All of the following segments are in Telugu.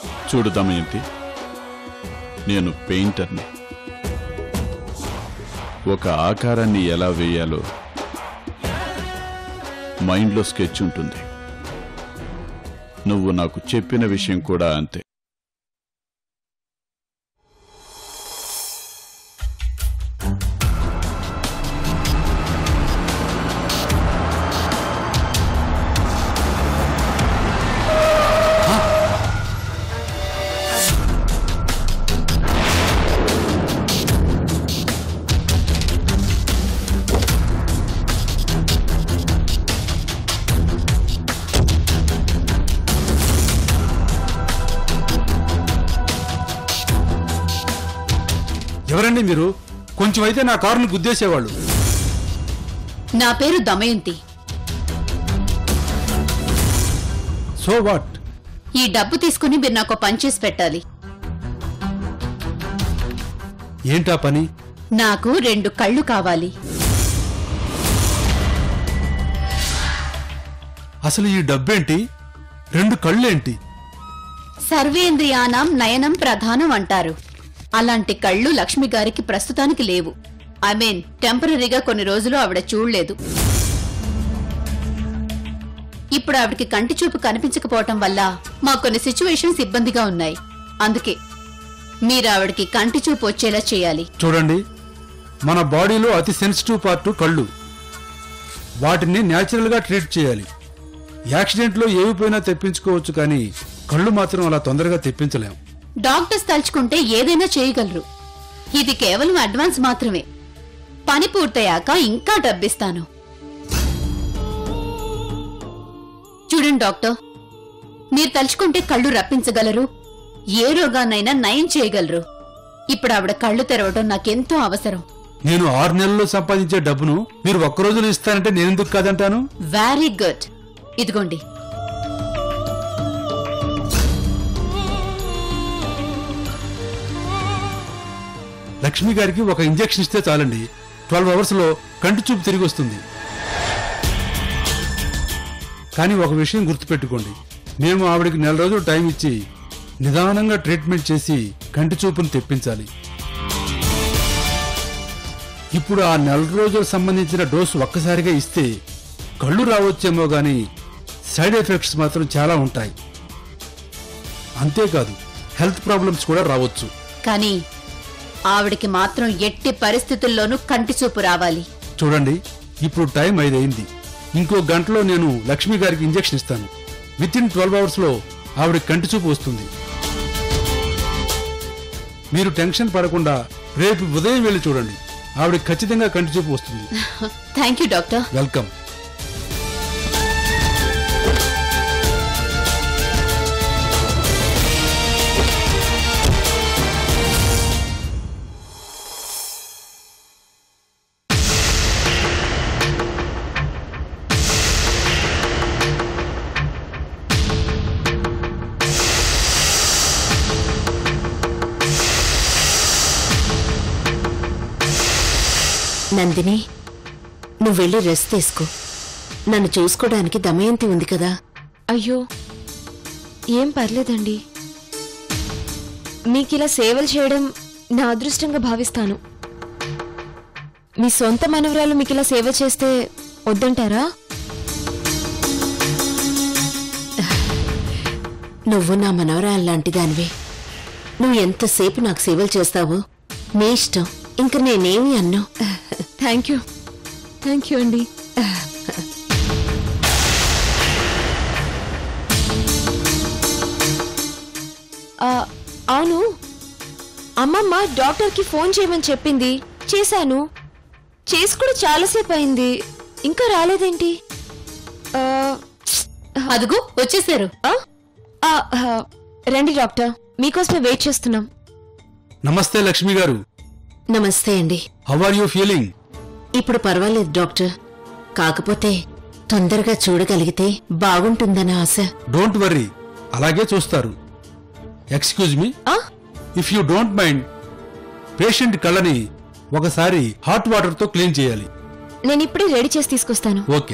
చూడు దమయంతి నేను పెయింటర్ని ఒక ఆకారాన్ని ఎలా వేయాలో మైండ్లో స్కెచ్ ఉంటుంది నువ్వు నాకు చెప్పిన విషయం కూడా అంతే ఎవరండి మీరు కొంచెం అయితే నా కారును గుద్దేసేవాళ్ళు నా పేరు దమయంతి సో వాట్ ఈ డబ్బు తీసుకుని మీరు నాకు పని చేసి పెట్టాలి ఏంటా పని నాకు రెండు కళ్ళు కావాలి అసలు ఈ డబ్బేంటి రెండు కళ్ళేంటి సర్వేంద్రియానం నయనం ప్రధానం అంటారు అలాంటి కళ్ళు లక్ష్మి గారికి ప్రస్తుతానికి లేవు ఐ మీన్ టెంపరీగా కొన్ని రోజులు ఆవిడ చూడలేదు ఇప్పుడు ఆవిడకి కంటి చూపు కనిపించకపోవటం వల్ల మా కొన్ని సిచ్యువేషన్స్ ఇబ్బందిగా ఉన్నాయి అందుకే మీరు ఆవిడకి కంటి చూపు వచ్చేలా చేయాలి చూడండి మన బాడీలో అతి సెన్సిటివ్ పార్ట్ కళ్ళు వాటిని న్యాచురల్గా ట్రీట్ చేయాలి యాక్సిడెంట్లో ఏవి పోయినా తెప్పించుకోవచ్చు కానీ కళ్ళు మాత్రం అలా తొందరగా తెప్పించలేం డాక్టర్స్ తలుచుకుంటే ఏదైనా చేయగలరు ఇది కేవలం అడ్వాన్స్ మాత్రమే పని పూర్తయ్యాక ఇంకా డబ్బిస్తాను చూడండి డాక్టర్ మీరు తలుచుకుంటే కళ్ళు రప్పించగలరు ఏ రోగాన్నైనా నయం చేయగలరు ఇప్పుడు ఆవిడ కళ్ళు తెరవడం నాకెంతో అవసరం నేను ఆరు నెలల్లో సంపాదించే డబ్బును మీరు ఒక్క రోజులో ఇస్తానంటే నేనెందుకు కాదంటాను వెరీ గుడ్ ఇదిగోండి లక్ష్మి గారికి ఒక ఇంజెక్షన్ ఇస్తే చాలండి ట్వెల్వ్ అవర్స్ లో కంటి చూపు తిరిగి వస్తుంది కానీ ఒక విషయం గుర్తుపెట్టుకోండి మేము ఆవిడకి నెల రోజులు టైం ఇచ్చి నిదానంగా ట్రీట్మెంట్ చేసి కంటి చూపును తెప్పించాలి ఇప్పుడు ఆ నెల రోజులకు సంబంధించిన డోసు ఒక్కసారిగా ఇస్తే కళ్ళు రావచ్చేమో గాని సైడ్ ఎఫెక్ట్స్ మాత్రం చాలా ఉంటాయి అంతేకాదు హెల్త్ ప్రాబ్లమ్స్ కూడా రావచ్చు కానీ ఆవిడకి మాత్రం ఎట్టి పరిస్థితుల్లోనూ కంటి చూపు రావాలి చూడండి ఇప్పుడు టైం ఐదైంది ఇంకో గంటలో నేను లక్ష్మి గారికి ఇంజెక్షన్ ఇస్తాను విత్ ఇన్ ట్వెల్వ్ అవర్స్ లో ఆవిడ కంటి చూపు వస్తుంది మీరు టెన్షన్ పడకుండా రేపు ఉదయం వెళ్ళి చూడండి ఆవిడ ఖచ్చితంగా కంటి చూపు వస్తుంది thank you doctor welcome Nandini నువ్వు వెళ్ళి రెస్ట్ తీసుకో నన్ను చూసుకోవడానికి దమయంతి ఉంది కదా అయ్యో ఏం పర్లేదండి మీకు ఇలా సేవలు చేయడం నా అదృష్టంగా భావిస్తాను మీ సొంత మనవరాలు మీకు ఇలా సేవ చేస్తే వద్దంటారా నువ్వు నా మనవరాలు లాంటి దానివి నువ్వు ఎంతసేపు నాకు సేవలు చేస్తావో నీ ఇష్టం ఇంక నేనేమి అన్ను థ్యాంక్ యూ థ్యాంక్ యూ అండి ఆ, అవును అమ్మమ్మ డాక్టర్కి ఫోన్ చేయమని చెప్పింది చేశాను చేసి కూడా చాలాసేపు అయింది ఇంకా రాలేదేంటి ఆ, అదుగు వచ్చేసారు ఆ? ఆ, ఆ, రండి డాక్టర్ మీకోసమే వెయిట్ చేస్తున్నాం నమస్తే లక్ష్మి గారు నమస్తే అండి హౌ ఆర్ యూ ఫీలింగ్ ఇప్పుడు పర్వాలేదు డాక్టర్ కాకపోతే తొందరగా చూడగలిగితే బాగుంటుందన్న ఆశ డోంట్ వర్రీ అలాగే చూస్తారు ఎక్స్క్యూజ్ మీ ఆ? If you don't mind patient కళ్ళని ఒకసారి హాట్ వాటర్ తో క్లీన్ చేయాలి నేను ఇప్పుడే రెడీ చేసి తీసుకొస్తాను ఓకే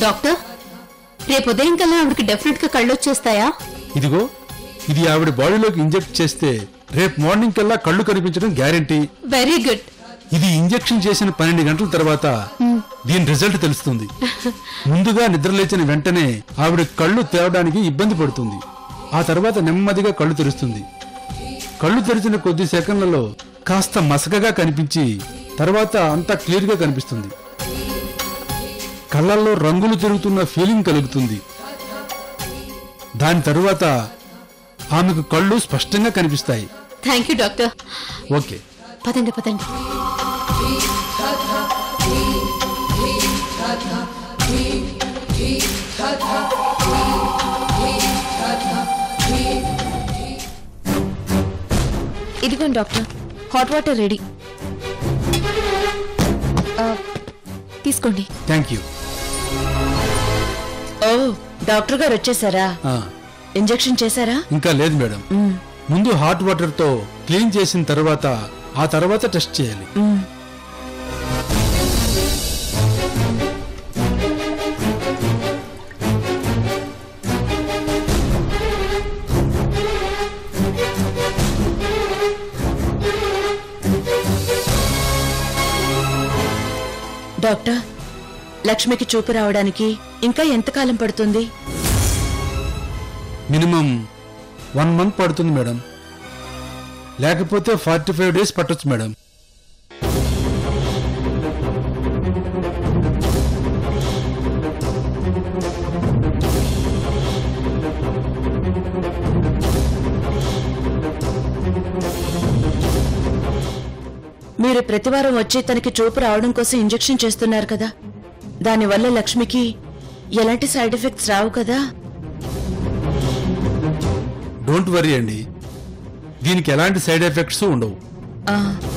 డాక్టర్ రేపు ఉదయం కల్లా ఆవిడకి డెఫినెట్ గా కళ్ళు వచ్చేస్తాయా ఇదిగో ఇది ఆవిడ బాడీలోకి ఇంజెక్ట్ చేస్తే రేపు మార్నింగ్ కల్లా కళ్ళు కనిపించడం గ్యారెంటీ వెరీ గుడ్ ఇది ఇంజెక్షన్ చేసిన పన్నెండు గంటల తర్వాత దీని రిజల్ట్ తెలుస్తుంది ముందుగా నిద్రలేచిన వెంటనే ఆవిడ కళ్ళు తేవడానికి ఇబ్బంది పడుతుంది ఆ తర్వాత నెమ్మదిగా కళ్ళు తెరుస్తుంది కళ్ళు తెరిచిన కొద్ది సెకండ్లలో కాస్త మసకగా కనిపించి తర్వాత అంతా క్లియర్ గా కనిపిస్తుంది కళ్ళల్లో రంగులు తిరుగుతున్న ఫీలింగ్ కలుగుతుంది దాని తరువాత ఆమెకు కళ్ళు స్పష్టంగా కనిపిస్తాయి థ్యాంక్ యూ డాక్టర్ ఓకే పదండి పదండి ఇదిగోండి డాక్టర్ హాట్ వాటర్ రెడీ ఆ, తీసుకోండి థ్యాంక్ యూ ఓ డాక్టర్ గారు వచ్చేసారా ఇంజెక్షన్ చేశారా ఇంకా లేదు మేడం ముందు హాట్ వాటర్ తో క్లీన్ చేసిన తర్వాత ఆ తర్వాత టెస్ట్ చేయాలి డాక్టర్ లక్ష్మికి చూపు రావడానికి ఇంకా ఎంతకాలం పడుతుంది మినిమం వన్ మంత్ పడుతుంది మేడం లేకపోతే ఫార్టీ ఫైవ్ డేస్ పట్టొచ్చు మేడం మీరు ప్రతివారం వచ్చి తనకి చూపు రావడం కోసం ఇంజెక్షన్ చేస్తున్నారు కదా దానివల్ల లక్ష్మికి ఎలాంటి సైడ్ ఎఫెక్ట్స్ రావు కదా డోంట్ వరీ అండి దీనికి ఎలాంటి సైడ్ ఎఫెక్ట్స్ ఉండవు ఆ,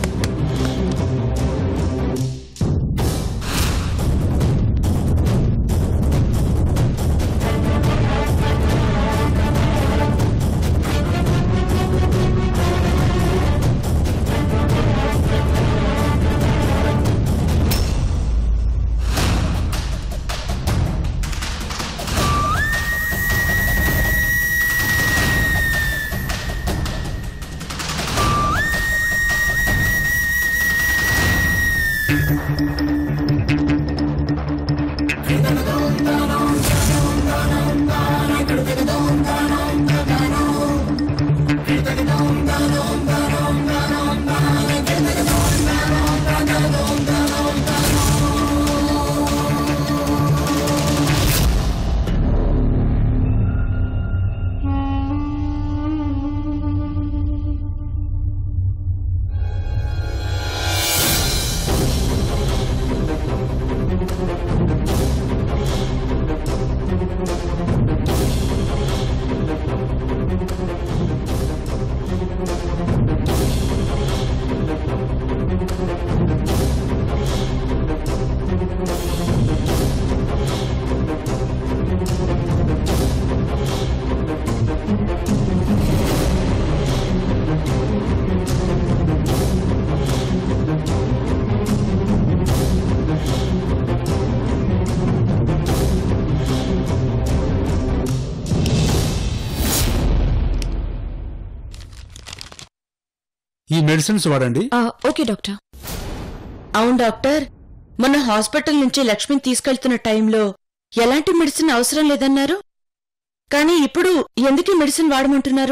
ఈ మెడిసిన్స్ వాడండి ఆ, ఓకే డాక్టర్ అవును డాక్టర్ మొన్న హాస్పిటల్ నుంచి లక్ష్మిని తీసుకెళ్తున్న టైంలో ఎలాంటి మెడిసిన్ అవసరం లేదన్నారు కానీ ఇప్పుడు ఎందుకు ఈ మెడిసిన్ వాడమంటున్నారు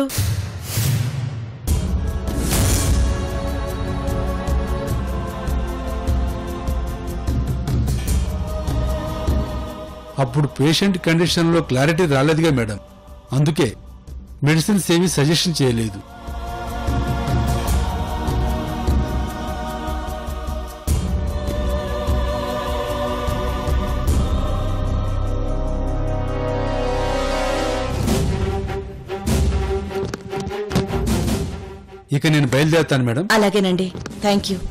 అప్పుడు పేషెంట్ కండిషన్లో క్లారిటీ రాలేదుగా మేడం అందుకే మెడిసిన్స్ ఏమీ సజెషన్ చేయలేదు ఇక నేను బయలుదేరుతాను మేడం అలాగేనండి థ్యాంక్ యూ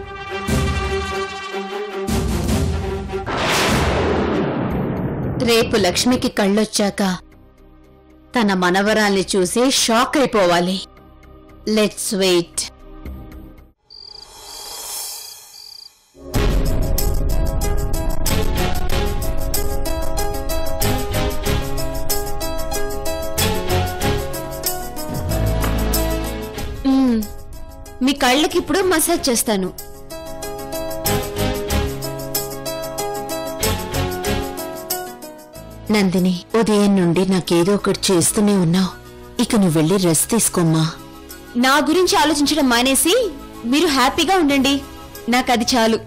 రేపు లక్ష్మికి కళ్ళొచ్చాక తన మనవరాల్ని చూసి షాక్ అయిపోవాలి లెట్స్ వెయిట్ కళ్ళకి ఇప్పుడు మసాజ్ చేస్తాను నందిని ఉదయం నుండి నాకేదో ఒకటి చేస్తూనే ఉన్నావు ఇక నువ్వు వెళ్ళి రెస్ట్ తీసుకోమ్మా నా గురించి ఆలోచించడం మానేసి మీరు హ్యాపీగా ఉండండి నాకు అది చాలు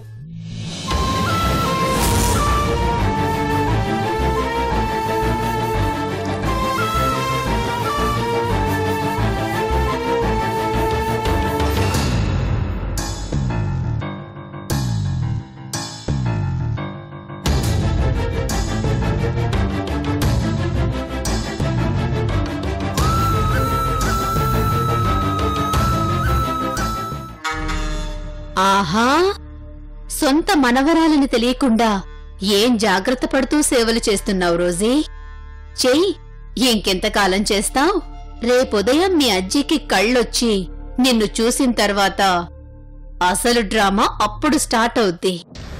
ఆహా సొంత మనవరాలని తెలియకుండా ఏం జాగ్రత్త పడుతూ సేవలు చేస్తున్నావు రోజీ చెయ్యి ఇంకెంతకాలం చేస్తావ్ రేపుదయం మీ అజ్జికి కళ్ళొచ్చి నిన్ను చూసిన తర్వాత అసలు డ్రామా అప్పుడు స్టార్ట్ అవుద్ది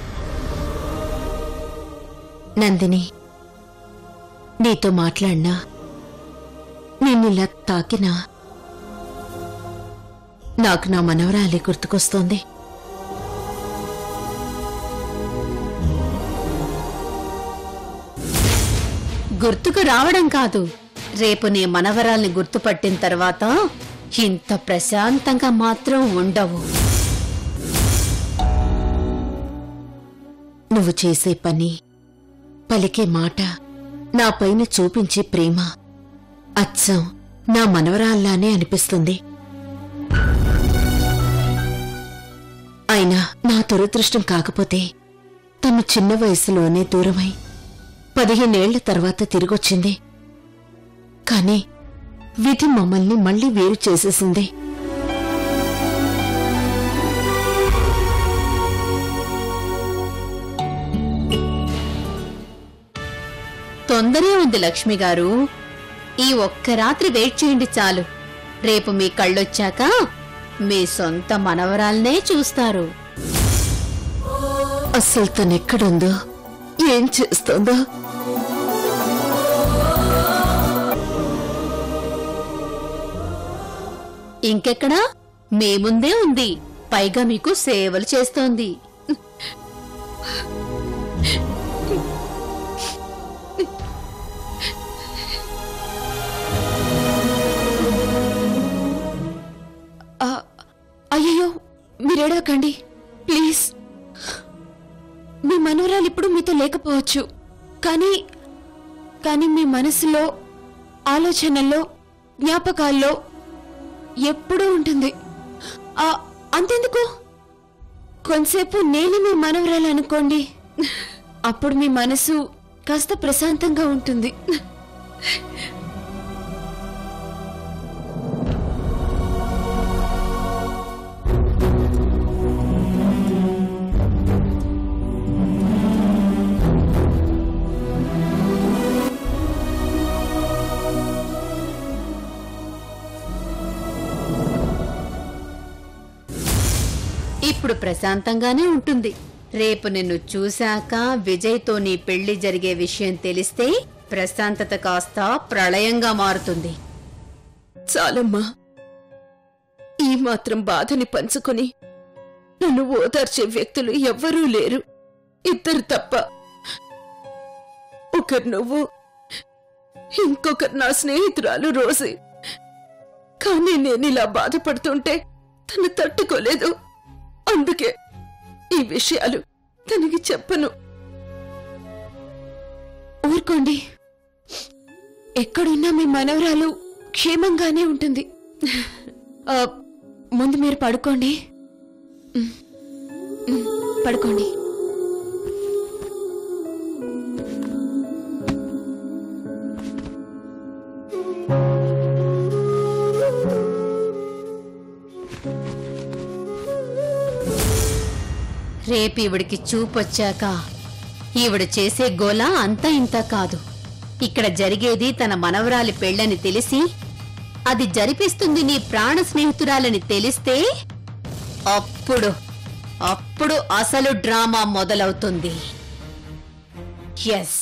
నందిని నీతో మాట్లాడినా నిన్నిలా తాకినా నాకు నా మనవరాలి గుర్తుకొస్తోంది గుర్తుకు రావడం కాదు రేపు నీ మనవరాల్ని గుర్తుపట్టిన తర్వాత ఇంత ప్రశాంతంగా మాత్రం ఉండవు నువ్వు చేసే పని పలికే మాట నా పైన చూపించే ప్రేమ అచ్చం నా మనవరాల్లానే అనిపిస్తుంది అయినా నా దురదృష్టం కాకపోతే తను చిన్న వయసులోనే దూరమై పదిహేనేళ్ల తర్వాత తిరిగొచ్చింది కాని విధి మమ్మల్ని మళ్ళీ వేరు చేసేసింది తొందరే ఉంది లక్ష్మి గారు ఈ ఒక్క రాత్రి వెయిట్ చేయండి చాలు రేపు మీ కళ్ళొచ్చాక మీ సొంత మనవరాల్నే చూస్తారు అస్సలు తనెక్కడుందో ఏం చేస్తోందో ఇంకెక్కడా మీ ముందే ఉంది పైగా మీకు సేవలు చేస్తోంది అయ్యయ్యో మీరేడవకండి ప్లీజ్ మీ మనవరాలు ఇప్పుడు మీతో లేకపోవచ్చు కానీ కానీ మీ మనసులో ఆలోచనల్లో జ్ఞాపకాల్లో ఎప్పుడూ ఉంటుంది ఆ, అంతెందుకు కొంతసేపు నేను మీ మనవరాలు అనుకోండి అప్పుడు మీ మనసు కాస్త ప్రశాంతంగా ఉంటుంది ఇప్పుడు ప్రశాంతంగానే ఉంటుంది రేపు నిన్ను చూశాక విజయ్తో నీ పెళ్లి జరిగే విషయం తెలిస్తే ప్రశాంతత కాస్త ప్రళయంగా మారుతుంది చాలమ్మా ఈ మాత్రం బాధని పంచుకొని నన్ను ఓదార్చే వ్యక్తులు ఎవ్వరూ లేరు ఇద్దరు తప్ప ఒకరు నువ్వు ఇంకొకరు నా స్నేహితురాలు రోజీ కానీ నేను ఇలా బాధపడుతుంటే తను తట్టుకోలేదు అందుకే ఈ విషయాలు తనకి చెప్పను ఊరుకోండి ఎక్కడున్నా మీ మనవరాలు క్షేమంగానే ఉంటుంది ఆ, ముందు మీరు పడుకోండి ఉమ్, ఉమ్, పడుకోండి రేపు ఈవిడికి చూపొచ్చాక ఈవిడ చేసే గోల అంతా ఇంత కాదు ఇక్కడ జరిగేది తన మనవరాలి పెళ్ళని తెలిసి అది జరిపిస్తుంది నీ ప్రాణ స్నేహితురాలని తెలిస్తే అప్పుడు అప్పుడు అసలు డ్రామా మొదలవుతుంది ఎస్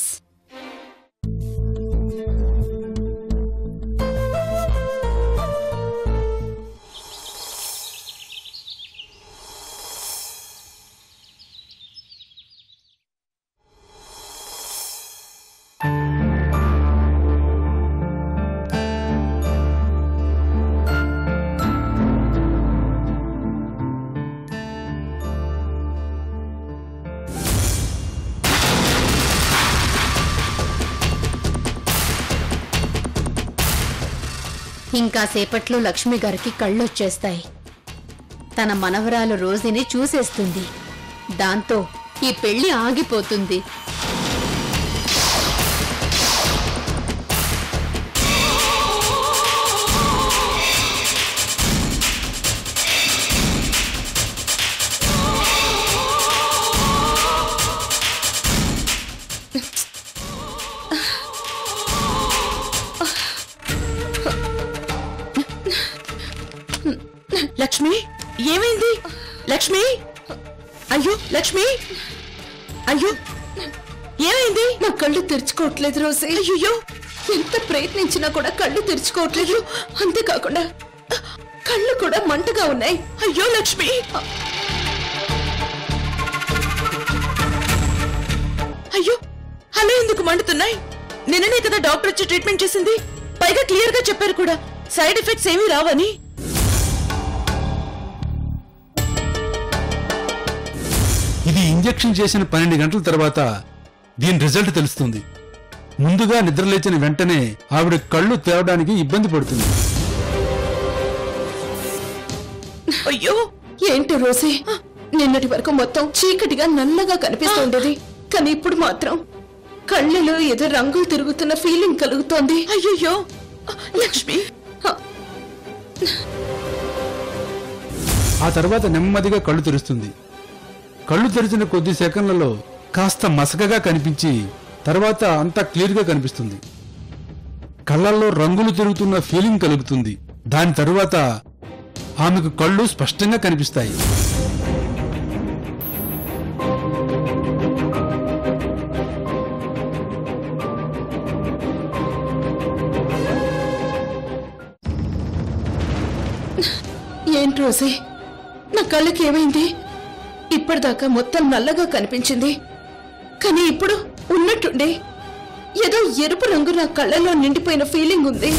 ఇంకా సేపట్లో లక్ష్మి గారికి కళ్ళొచ్చేస్తాయి తన మనవరాలు రోజుని చూసేస్తుంది దాంతో ఈ పెళ్లి ఆగిపోతుంది లక్ష్మి ఏమైంది లక్ష్మి అయ్యో లక్ష్మి అయ్యో ఏమైంది నా కళ్ళు తెరుచుకోవట్లేదు రోజే అయ్యో ఎంత ప్రయత్నించినా కూడా కళ్ళు తెరుచుకోవట్లేదు అంతేకాకుండా కళ్ళు కూడా మంటగా ఉన్నాయి అయ్యో లక్ష్మి అయ్యో అలా ఎందుకు మండుతున్నాయి నిన్ననే కదా డాక్టర్ వచ్చి ట్రీట్మెంట్ చేసింది పైగా క్లియర్ గా చెప్పారు కూడా సైడ్ ఎఫెక్ట్స్ ఏమీ రావని ఇది ఇంజెక్షన్ చేసిన పన్నెండు గంటల తర్వాత దీని రిజల్ట్ తెలుస్తుంది ముందుగా నిద్రలేచిన వెంటనే ఆవిడ కళ్ళు తెరవడానికి ఇబ్బంది పడుతుంది అయ్యో ఏంటి రోజే నిన్నటి వరకు మొత్తం చీకటిగా నల్లగా కనిపిస్తుండేది కానీ ఇప్పుడు మాత్రం కళ్ళలో ఏదో రంగులు తిరుగుతున్న ఫీలింగ్ కలుగుతోంది అయ్యో లక్ష్మి ఆ తర్వాత నెమ్మదిగా కళ్ళు తెరుస్తుంది కళ్ళు తెరిచిన కొద్ది సెకండ్లలో కాస్త మసకగా కనిపించి తర్వాత అంతా క్లియర్గా కనిపిస్తుంది కళ్ళల్లో రంగులు తిరుగుతున్న ఫీలింగ్ కలుగుతుంది దాని తరువాత ఆమెకు కళ్ళు స్పష్టంగా కనిపిస్తాయి ఏంటి రోజే నా కళ్ళకి ఏమైంది ఇప్పటిదాకా మొత్తం నల్లగా కనిపించింది కానీ ఇప్పుడు ఉన్నట్టుండి ఏదో ఎరుపు రంగు నా కళ్ళలో నిండిపోయిన ఫీలింగ్ ఉంది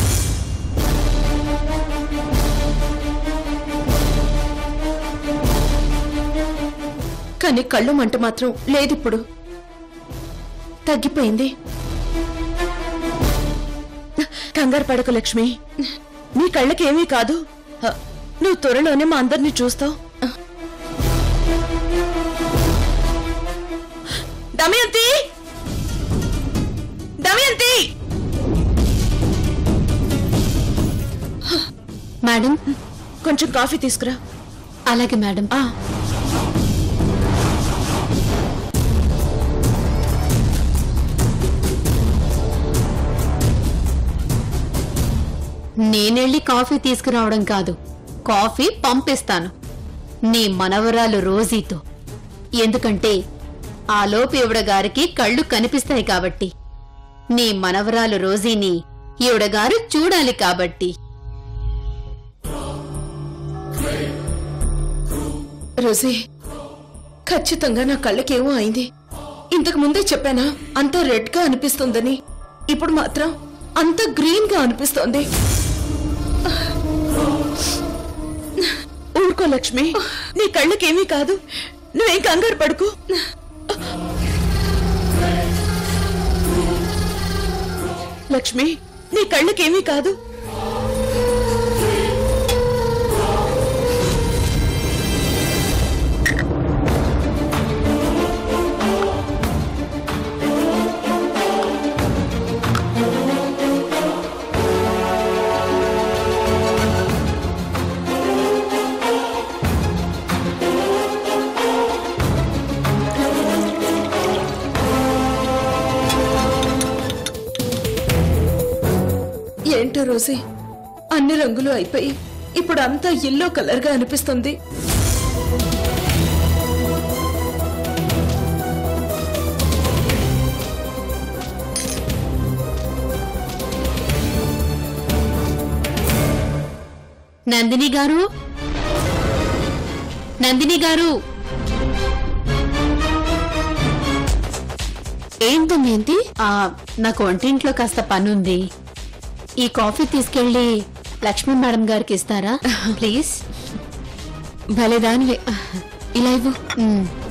కానీ కళ్ళు మంట మాత్రం లేదిప్పుడు తగ్గిపోయింది కంగారు పడకు లక్ష్మి నీ కళ్ళకి ఏమీ కాదు హ, నువ్వు త్వరలోనే మా అందరినీ చూస్తావు దమయంతి దమయంతి మేడం కొంచెం కాఫీ తీసుకురా అలాగే మేడం ఆ, నేనెళ్ళి కాఫీ తీసుకురావడం కాదు కాఫీ పంపిస్తాను నీ మనవరాలు రోజీతో ఎందుకంటే ఆ లోపు ఈవిడ గారికి కళ్ళు కనిపిస్తాయి కాబట్టి నీ మనవరాలు రోజీని ఈవిడ గారు చూడాలి కాబట్టి రోజీ ఖచ్చితంగా నా కళ్ళకేమో అయింది ఇంతకు ముందే చెప్పానా అంతా రెడ్ గా అనిపిస్తుందని ఇప్పుడు మాత్రం అంత గ్రీన్ గా అనిపిస్తోంది ఊరుకో లక్ష్మి నీ కళ్ళకేమీ కాదు నువ్వేం కంగారు పడుకు లక్ష్మి నీ కళ్ళకేమీ కాదు ఏంటో రోజీ అన్ని రంగులు అయిపోయి ఇప్పుడు అంతా ఎల్లో కలర్ గా అనిపిస్తుంది నందిని గారు నందిని గారు ఏంటండి ఆ నాకు వంటింట్లో కాస్త పనుంది ఈ కాఫీ తీసుకెళ్ళి లక్ష్మీ మేడం గారికి ఇస్తారా ప్లీజ్ భలే దానివే ఇలా ఇవ్వు మ్.